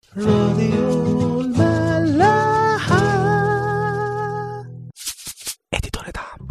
راديو الملاحة اديتور دعم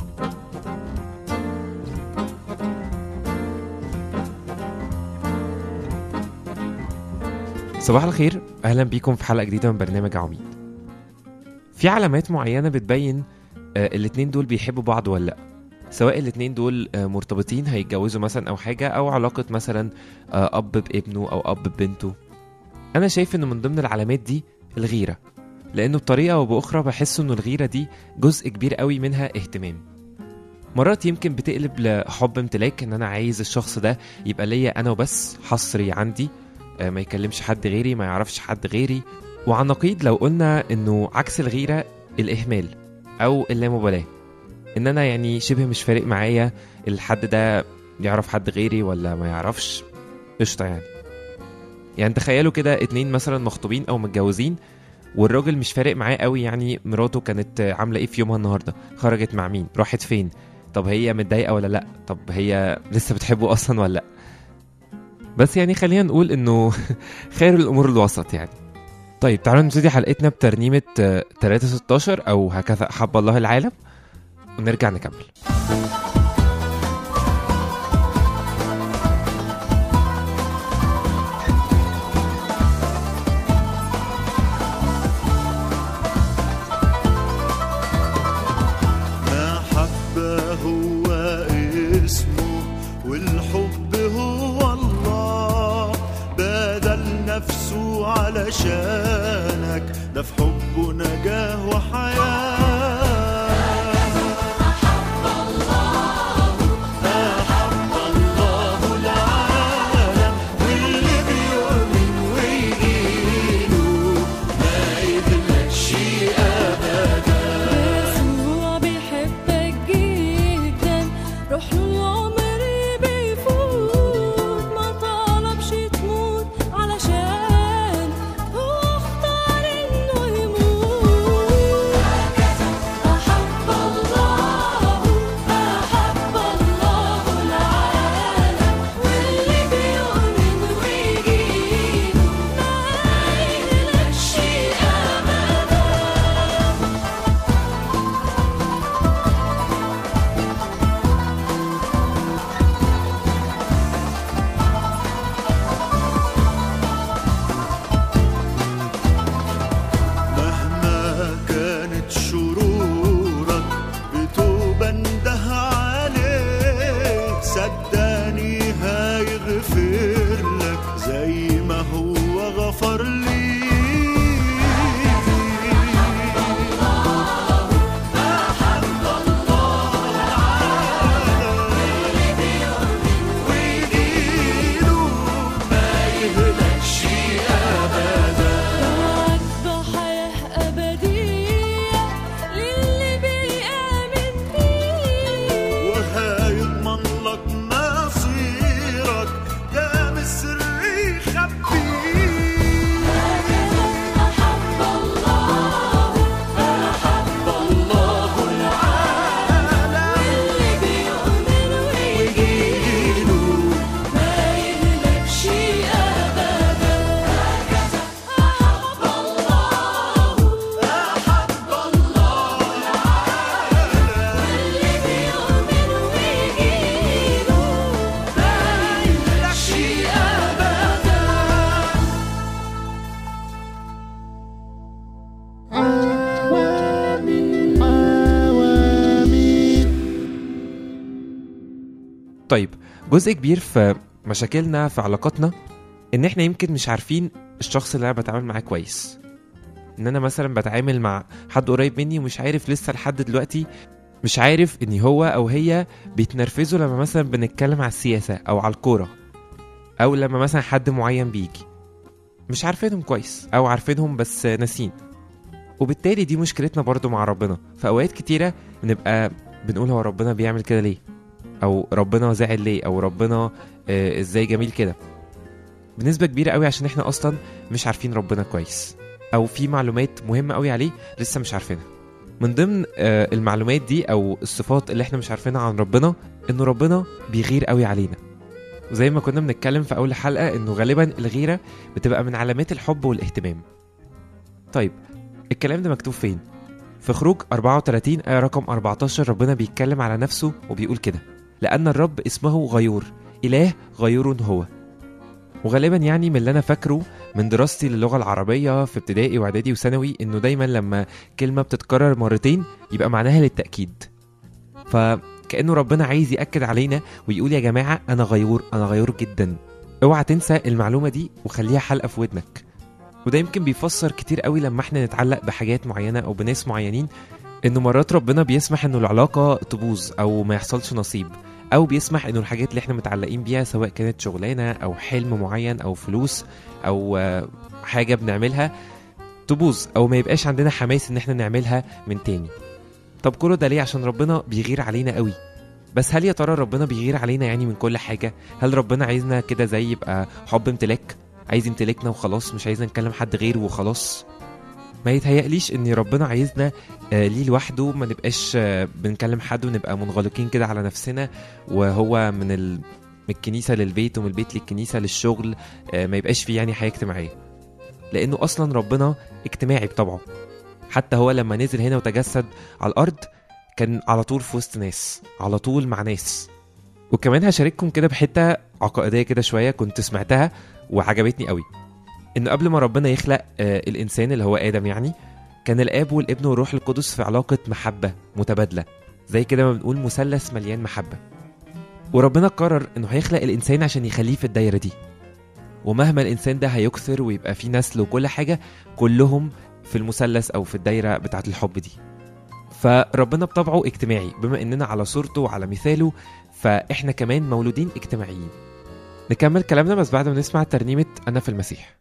صباح الخير اهلا بيكم في حلقه جديده من برنامج عميد في علامات معينه بتبين آه، الاتنين دول بيحبوا بعض ولا لا سواء الاتنين دول آه، مرتبطين هيتجوزوا مثلا او حاجه او علاقه مثلا آه، اب بابنه او اب ببنته انا شايف انه من ضمن العلامات دي الغيره لانه بطريقه او باخرى بحس انه الغيره دي جزء كبير قوي منها اهتمام مرات يمكن بتقلب لحب امتلاك ان انا عايز الشخص ده يبقى ليا انا وبس حصري عندي آه، ما يكلمش حد غيري ما يعرفش حد غيري وعلى النقيض لو قلنا انه عكس الغيره الاهمال او اللامبالاه ان انا يعني شبه مش فارق معايا الحد ده يعرف حد غيري ولا ما يعرفش قشطه يعني يعني تخيلوا كده اتنين مثلا مخطوبين او متجوزين والراجل مش فارق معاه قوي يعني مراته كانت عامله ايه في يومها النهارده خرجت مع مين راحت فين طب هي متضايقه ولا لا طب هي لسه بتحبه اصلا ولا لا بس يعني خلينا نقول انه خير الامور الوسط يعني طيب تعالوا نبتدي حلقتنا بترنيمة آه، 316 او هكذا حب الله العالم ونرجع نكمل محبة هو اسمه والحب هو الله بدل نفسه علشانك ده في حبه نجاة وحياة أحب الله العالم واللي بيؤمن ويجيله ما يهلكش أبدا يسوع بيحبك جدا روح له العمر بيفوت ما طلبش تموت علشان هو اختار انه يموت احب الله احب الله العالم واللي بيؤمن ويجيله ما يهلكش ابدا مهما كانت شرورك بتوبة انده عليه صدقني هيغفر لك زي ما هو غفر لي ويجيله ما يهلكش أبدا معك بحياة أبدية للي بيآمن بيه وهيضمن لك مصيرك ده مصر يخبيه أحب الله أحب الله العالم واللي بيؤمن ويجيله ما يهلكش أبدا أحب الله أحب الله العالم واللي بيؤمن ويجيله ما يهلكش أبدا طيب جزء كبير في مشاكلنا في علاقاتنا ان احنا يمكن مش عارفين الشخص اللي انا بتعامل معاه كويس ان انا مثلا بتعامل مع حد قريب مني ومش عارف لسه لحد دلوقتي مش عارف ان هو او هي بيتنرفزوا لما مثلا بنتكلم على السياسة او على الكورة او لما مثلا حد معين بيجي مش عارفينهم كويس او عارفينهم بس ناسين وبالتالي دي مشكلتنا برضو مع ربنا في اوقات كتيرة بنبقى بنقول هو ربنا بيعمل كده ليه او ربنا زعل ليه او ربنا آه، ازاي جميل كده بنسبه كبيره قوي عشان احنا اصلا مش عارفين ربنا كويس او في معلومات مهمه قوي عليه لسه مش عارفينها من ضمن آه، المعلومات دي او الصفات اللي احنا مش عارفينها عن ربنا انه ربنا بيغير قوي علينا وزي ما كنا بنتكلم في اول حلقه انه غالبا الغيره بتبقى من علامات الحب والاهتمام طيب الكلام ده مكتوب فين في خروج 34 آية رقم 14 ربنا بيتكلم على نفسه وبيقول كده لأن الرب اسمه غيور إله غيور هو وغالبا يعني من اللي أنا فاكره من دراستي للغة العربية في ابتدائي وإعدادي وثانوي إنه دايما لما كلمة بتتكرر مرتين يبقى معناها للتأكيد فكأنه ربنا عايز يأكد علينا ويقول يا جماعة أنا غيور أنا غيور جدا اوعى تنسى المعلومة دي وخليها حلقة في ودنك وده يمكن بيفسر كتير قوي لما احنا نتعلق بحاجات معينة أو بناس معينين إنه مرات ربنا بيسمح إنه العلاقة تبوظ أو ما يحصلش نصيب أو بيسمح إنه الحاجات اللي احنا متعلقين بيها سواء كانت شغلانة أو حلم معين أو فلوس أو آه، حاجة بنعملها تبوظ أو ما يبقاش عندنا حماس إن احنا نعملها من تاني طب كله ده ليه عشان ربنا بيغير علينا قوي بس هل يا ترى ربنا بيغير علينا يعني من كل حاجة هل ربنا عايزنا كده زي يبقى حب امتلاك عايز يمتلكنا وخلاص مش عايزنا نكلم حد غيره وخلاص ما يتهيأليش ان ربنا عايزنا آه، ليه لوحده ما نبقاش آه، بنكلم حد ونبقى منغلقين كده على نفسنا وهو من ال... من الكنيسة للبيت ومن البيت للكنيسة للشغل آه، ما يبقاش فيه يعني حياة اجتماعية لأنه أصلا ربنا اجتماعي بطبعه حتى هو لما نزل هنا وتجسد على الأرض كان على طول في وسط ناس على طول مع ناس وكمان هشارككم كده بحتة عقائدية كده شوية كنت سمعتها وعجبتني قوي انه قبل ما ربنا يخلق آه الانسان اللي هو ادم يعني كان الاب والابن والروح القدس في علاقه محبه متبادله زي كده ما بنقول مثلث مليان محبه وربنا قرر انه هيخلق الانسان عشان يخليه في الدايره دي ومهما الانسان ده هيكثر ويبقى فيه نسل وكل حاجه كلهم في المثلث او في الدايره بتاعه الحب دي فربنا بطبعه اجتماعي بما اننا على صورته وعلى مثاله فاحنا كمان مولودين اجتماعيين نكمل كلامنا بس بعد ما نسمع ترنيمه انا في المسيح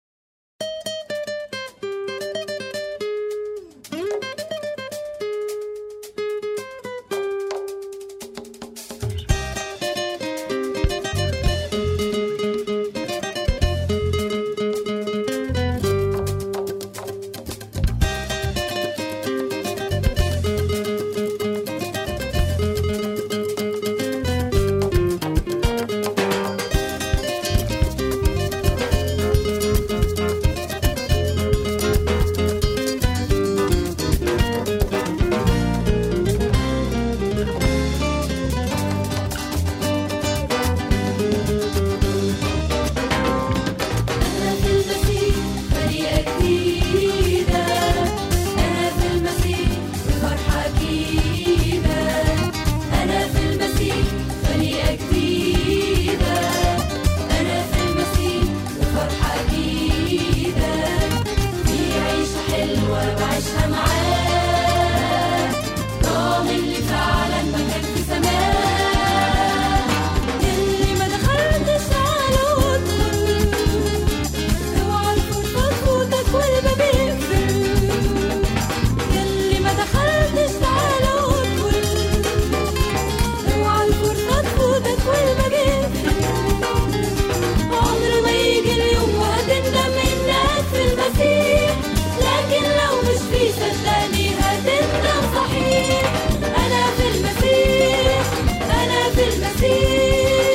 أنا في المسيح بريئة جديدة أنا في المسيح بفرحة جديدة أنا في المسيح بريئة جديدة أنا في المسيح بفرحة جديدة في عيشة حلوة بعيشها معاه ضامن لي فعلا مكان في سماه يلي ما دخلتش على وادخل اوعى الفرصة تفوتك والباب يقفل يلي ما دخلتش تعالى وادخل اوعى الفرصة تفوتك والباب يقفل عمر ما يجي اليوم وهتندم انك في المسيح لكن لو مش فيه صدقني هتندم صحيح انا في المسيح انا في المسيح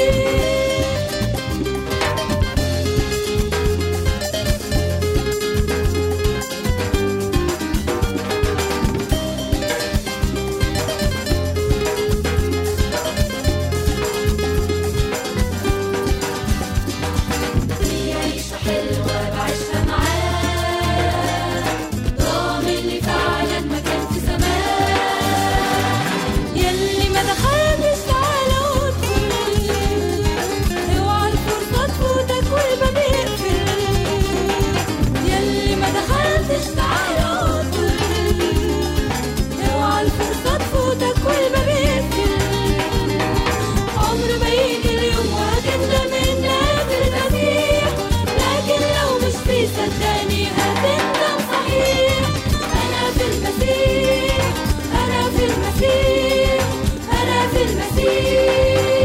في عيشة حلوة بعيشها معاه ضامن لي فعلا مكان في سماه يلي ما دخلتش تعالى وادخل اوعى الفرصة تفوتك والباب يقفل يلي ما دخلتش تعالى وادخل اوعى الفرصة تفوتك والباب يقفل عمر ما يجي اليوم وهتندم انك في المسيح لكن لو مش فيه صدقني هتندم صحيح انا في المسيح انا في المسيح انا في المسيح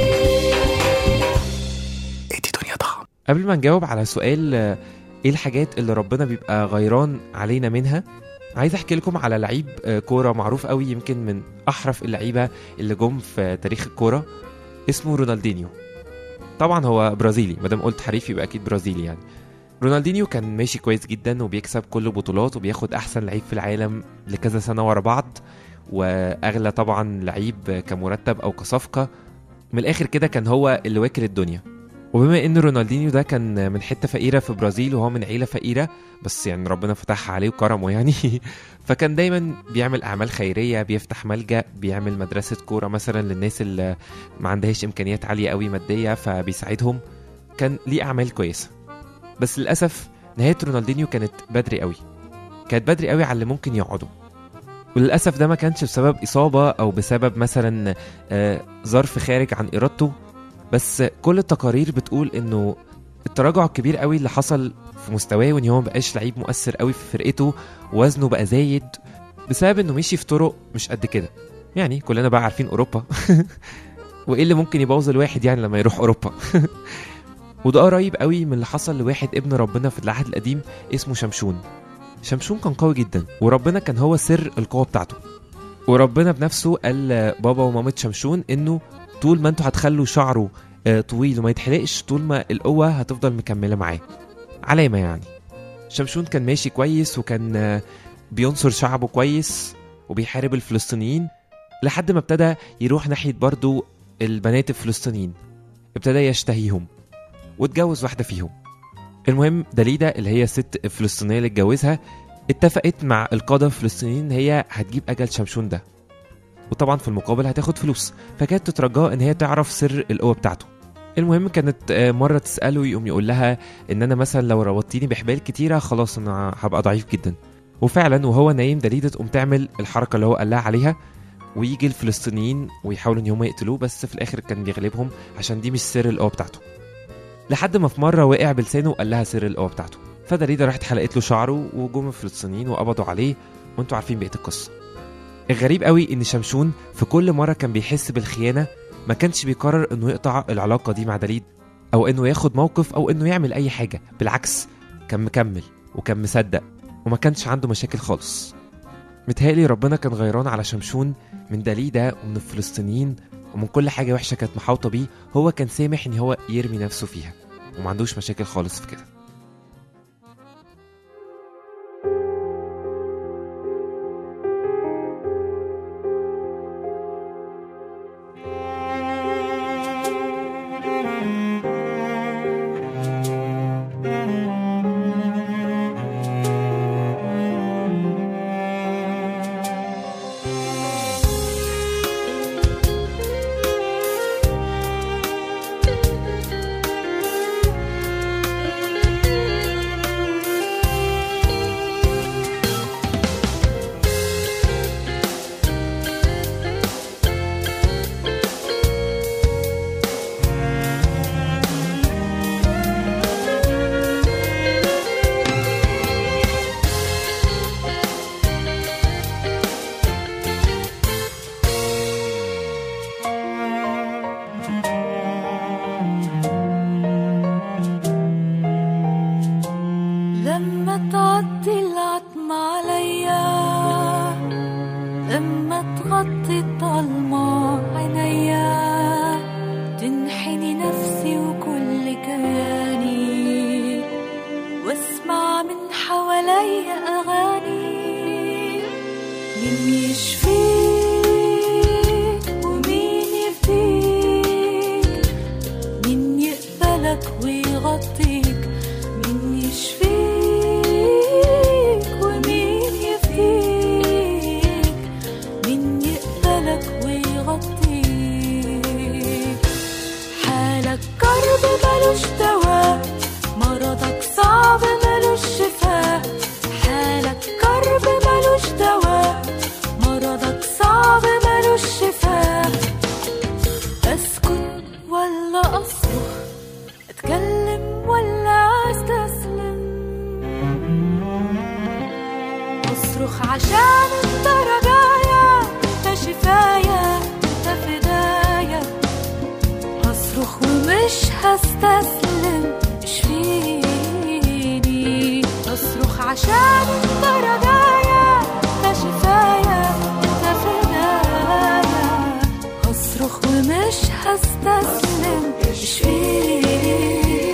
ادي دنيا ضخم قبل ما نجاوب على سؤال آه، ايه الحاجات اللي ربنا بيبقى غيران علينا منها عايز احكي لكم على لعيب آه، كوره معروف قوي يمكن من احرف اللعيبه اللي جم في تاريخ الكوره اسمه رونالدينيو طبعا هو برازيلي ما دام قلت حريف يبقى اكيد برازيلي يعني رونالدينيو كان ماشي كويس جدا وبيكسب كل البطولات وبياخد احسن لعيب في العالم لكذا سنه ورا بعض واغلى طبعا لعيب كمرتب او كصفقه من الاخر كده كان هو اللي واكل الدنيا وبما ان رونالدينيو ده كان من حته فقيره في برازيل وهو من عيله فقيره بس يعني ربنا فتحها عليه وكرمه يعني فكان دايما بيعمل اعمال خيريه بيفتح ملجا بيعمل مدرسه كوره مثلا للناس اللي ما عندهاش امكانيات عاليه قوي ماديه فبيساعدهم كان ليه اعمال كويسه بس للاسف نهايه رونالدينيو كانت بدري قوي كانت بدري قوي على اللي ممكن يقعدوا وللاسف ده ما كانش بسبب اصابه او بسبب مثلا آه، ظرف خارج عن ارادته بس كل التقارير بتقول انه التراجع الكبير قوي اللي حصل في مستواه وان هو مبقاش لعيب مؤثر قوي في فرقته ووزنه بقى زايد بسبب انه مشي في طرق مش قد كده يعني كلنا بقى عارفين اوروبا وايه اللي ممكن يبوظ الواحد يعني لما يروح اوروبا وده قريب قوي من اللي حصل لواحد ابن ربنا في العهد القديم اسمه شمشون شمشون كان قوي جدا وربنا كان هو سر القوه بتاعته وربنا بنفسه قال بابا ومامة شمشون انه طول ما انتوا هتخلوا شعره آه، طويل وما يتحلقش طول ما القوه هتفضل مكمله معاه علامه يعني شمشون كان ماشي كويس وكان آه، بينصر شعبه كويس وبيحارب الفلسطينيين لحد ما ابتدى يروح ناحيه برضو البنات الفلسطينيين ابتدى يشتهيهم واتجوز واحده فيهم المهم دليدا اللي هي الست الفلسطينيه اللي اتجوزها اتفقت مع القاده الفلسطينيين ان هي هتجيب اجل شمشون ده وطبعا في المقابل هتاخد فلوس فكانت تترجاه ان هي تعرف سر القوه بتاعته المهم كانت آه، مره تساله يقوم يقول لها ان انا مثلا لو ربطتيني بحبال كتيره خلاص انا هبقى ضعيف جدا وفعلا وهو نايم دليدا تقوم تعمل الحركه اللي هو قال لها عليها ويجي الفلسطينيين ويحاولوا ان هم يقتلوه بس في الاخر كان بيغلبهم عشان دي مش سر القوه بتاعته لحد ما في مره وقع بلسانه وقال لها سر القوه بتاعته فدليدا راحت حلقت له شعره وجم الفلسطينيين وقبضوا عليه وانتوا عارفين بقيه القصه الغريب قوي ان شمشون في كل مره كان بيحس بالخيانه ما كانش بيقرر انه يقطع العلاقه دي مع دليد او انه ياخد موقف او انه يعمل اي حاجه بالعكس كان مكمل وكان مصدق وما كانش عنده مشاكل خالص متهيألي ربنا كان غيران على شمشون من دليدا ومن الفلسطينيين ومن كل حاجة وحشة كانت محاوطة بيه هو كان سامح إن هو يرمي نفسه فيها وما عندوش مشاكل خالص في كده لما تعدي العتمة عليا لما تغطي الضلمة عينيا تنحني نفسي وكل كياني واسمع من حواليا أغاني مين يشفيك ومين يفديك مين يقبلك ويغطيك مين يشفيك ومين يفديك مين يقبلك ويغطيك حالك كرب ملوش دواء مرضك صعب ملوش شفاء حالك كرب ملوش دواء مرضك صعب ملوش شفاء اسكت ولا اصرخ اتكلم ولا استسلم اصرخ عشان انت رجايا انت شفايا انت فدايا هصرخ ومش هستسلم اشفيني اصرخ عشان انت رجايا انت شفايا انت فدايا هصرخ ومش هستسلم يشفيني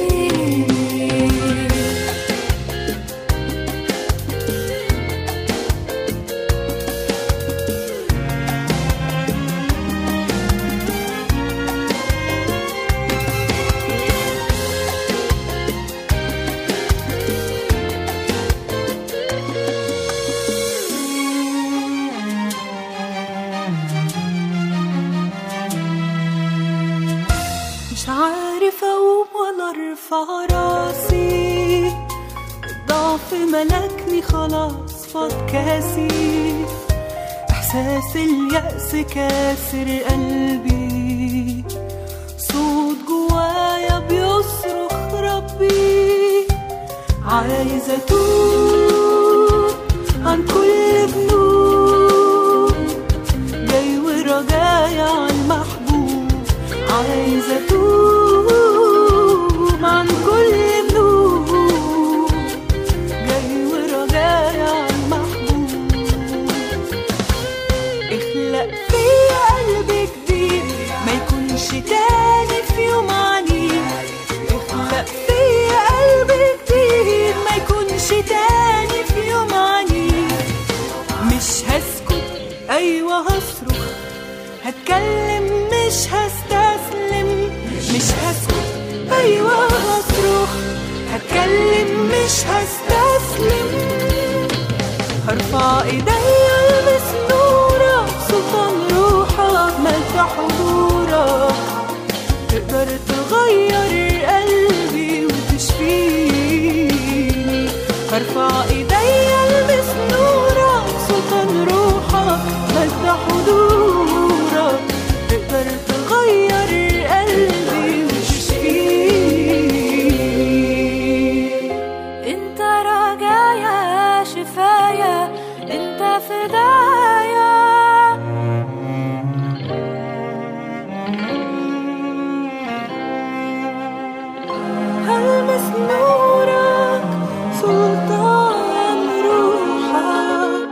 مش عارف اقوم ولا ارفع راسي الضعف ملكني خلاص فاض كاسي احساس اليأس كاسر قلبي صوت جوايا بيصرخ ربي عايزة اتوب عن كل ذنوب جاي ورجايا على المحبوب عايزة اتوب عن كل ذنوب جاي ورجايا على المحبوب اخلق فيا قلب جديد ما يكونش تاني في يوم عنيد اخلق فيا قلب جديد ما يكونش تاني في يوم عنيد مش هسكت ايوه هصرخ هتكلم مش هستسلم مش هسكت ايوه هصرخ هتكلم مش هستسلم هرفع ايديا البس نورك سلطان روحك ملك حضورك تقدر تغير قلبي وتشفيني هرفع ايديا البس نورك سلطان روحك ملك حضورك تقدر تغير قلبي وتشفيني انت رجايا شفايا انت فدايا هلمس نورك سلطان روحك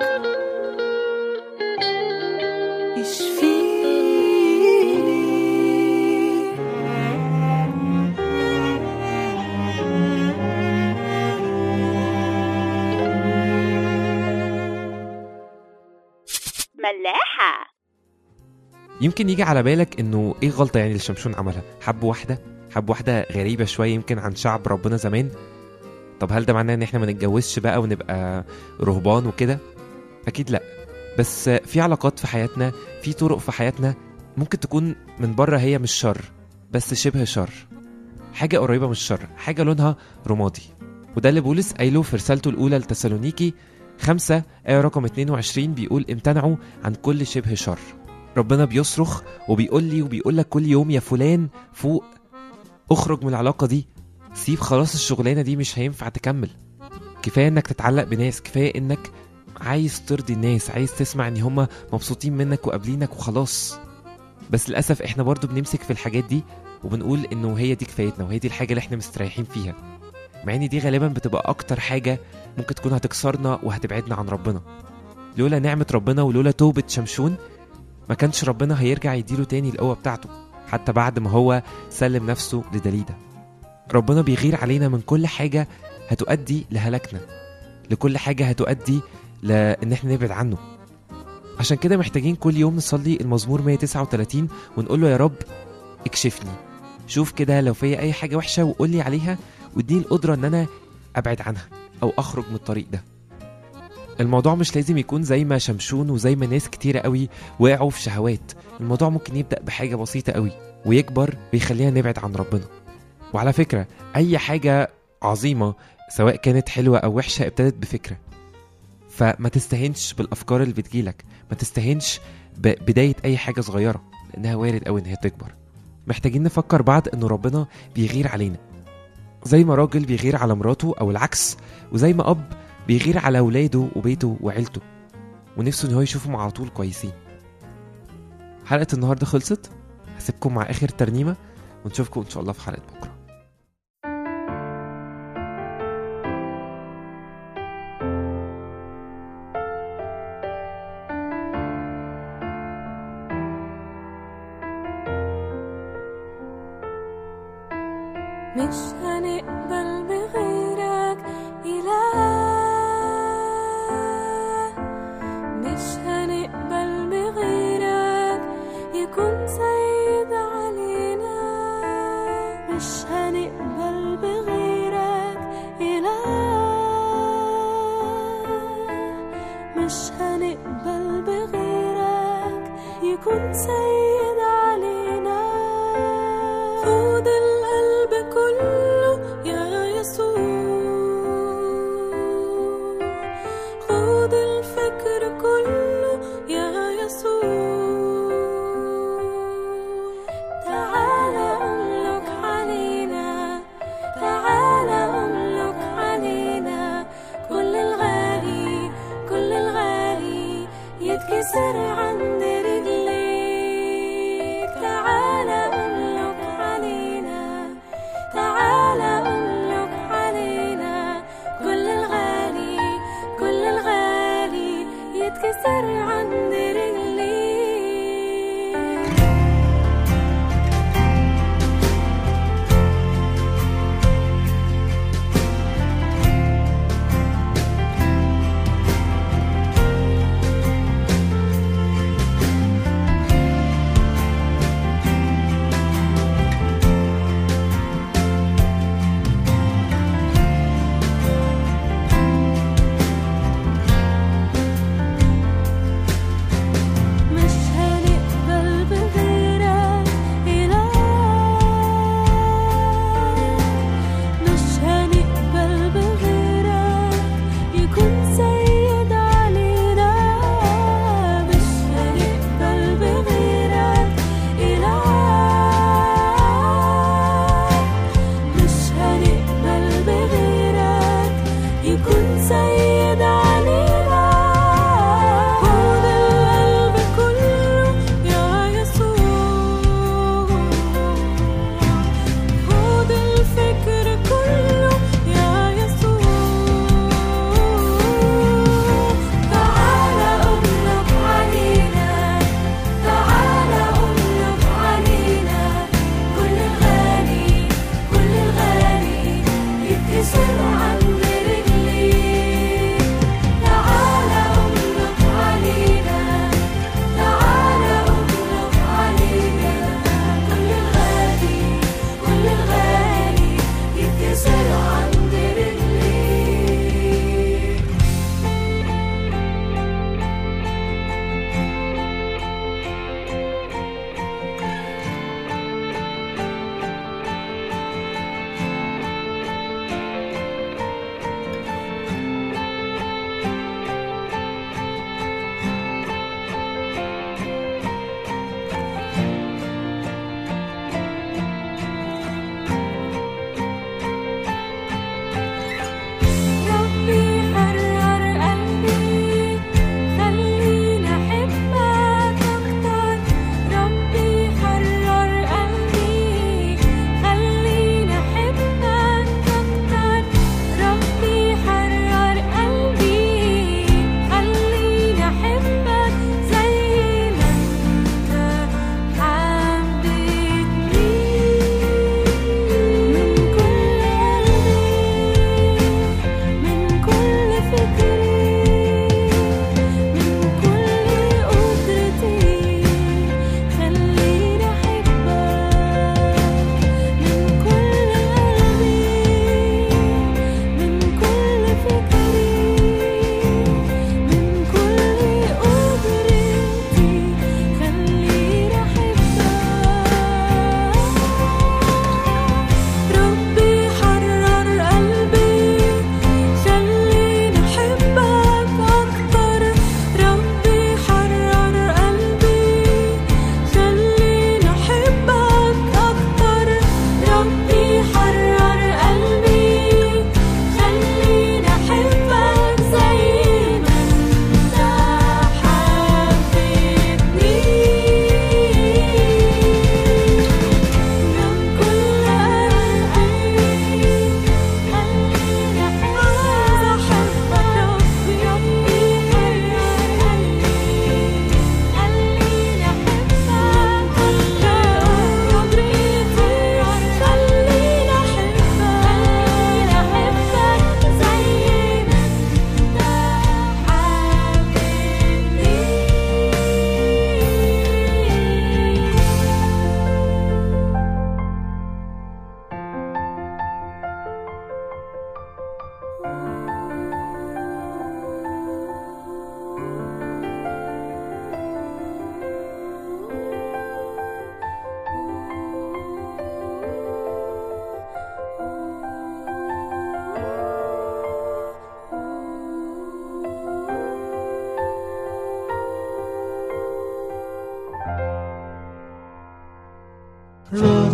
يشفيني ملاحة يمكن يجي على بالك انه ايه غلطه يعني اللي شمشون عملها حب واحده حب واحده غريبه شويه يمكن عن شعب ربنا زمان طب هل ده معناه ان احنا ما نتجوزش بقى ونبقى رهبان وكده اكيد لا بس في علاقات في حياتنا في طرق في حياتنا ممكن تكون من بره هي مش شر بس شبه شر حاجه قريبه من الشر حاجه لونها رمادي وده اللي بولس قايله في رسالته الاولى لتسالونيكي خمسة آية رقم 22 بيقول امتنعوا عن كل شبه شر ربنا بيصرخ وبيقول لي وبيقول لك كل يوم يا فلان فوق اخرج من العلاقة دي سيب خلاص الشغلانة دي مش هينفع تكمل كفاية انك تتعلق بناس كفاية انك عايز ترضي الناس عايز تسمع ان هما مبسوطين منك وقابلينك وخلاص بس للأسف احنا برضو بنمسك في الحاجات دي وبنقول انه هي دي كفايتنا وهي دي الحاجة اللي احنا مستريحين فيها مع ان دي غالبا بتبقى اكتر حاجة ممكن تكون هتكسرنا وهتبعدنا عن ربنا لولا نعمة ربنا ولولا توبة شمشون ما كانش ربنا هيرجع يديله تاني القوة بتاعته حتى بعد ما هو سلم نفسه لدليدا ربنا بيغير علينا من كل حاجة هتؤدي لهلاكنا لكل حاجة هتؤدي لأن احنا نبعد عنه عشان كده محتاجين كل يوم نصلي المزمور 139 ونقول له يا رب اكشفني شوف كده لو فيا اي حاجة وحشة وقول لي عليها واديني القدرة ان انا ابعد عنها او اخرج من الطريق ده الموضوع مش لازم يكون زي ما شمشون وزي ما ناس كتيرة قوي وقعوا في شهوات الموضوع ممكن يبدأ بحاجة بسيطة قوي ويكبر ويخلينا نبعد عن ربنا وعلى فكرة أي حاجة عظيمة سواء كانت حلوة أو وحشة ابتدت بفكرة فما تستهنش بالأفكار اللي بتجيلك ما تستهنش ببداية أي حاجة صغيرة لأنها وارد قوي إن هي تكبر محتاجين نفكر بعض إنه ربنا بيغير علينا زي ما راجل بيغير على مراته أو العكس وزي ما أب بيغير على ولاده وبيته وعيلته ونفسه إن هو يشوفهم على طول كويسين حلقة النهاردة خلصت هسيبكم مع آخر ترنيمة ونشوفكم إن شاء الله في حلقة بكرة مش هنقبل بغيرك إله مش هنقبل بغيرك يكون سيد علينا مش هنقبل بغيرك إله مش هنقبل بغيرك يكون سيد علينا خد القلب كله يا يسوع خد الفكر كله يا يسوع تعالى املك علينا تعالى املك علينا كل الغالي كل الغالي يتكسر عند رجليك تعالى املك علينا تعالى املك علينا كل الغالي كل الغالي يتكسر عند رجليك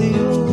راديو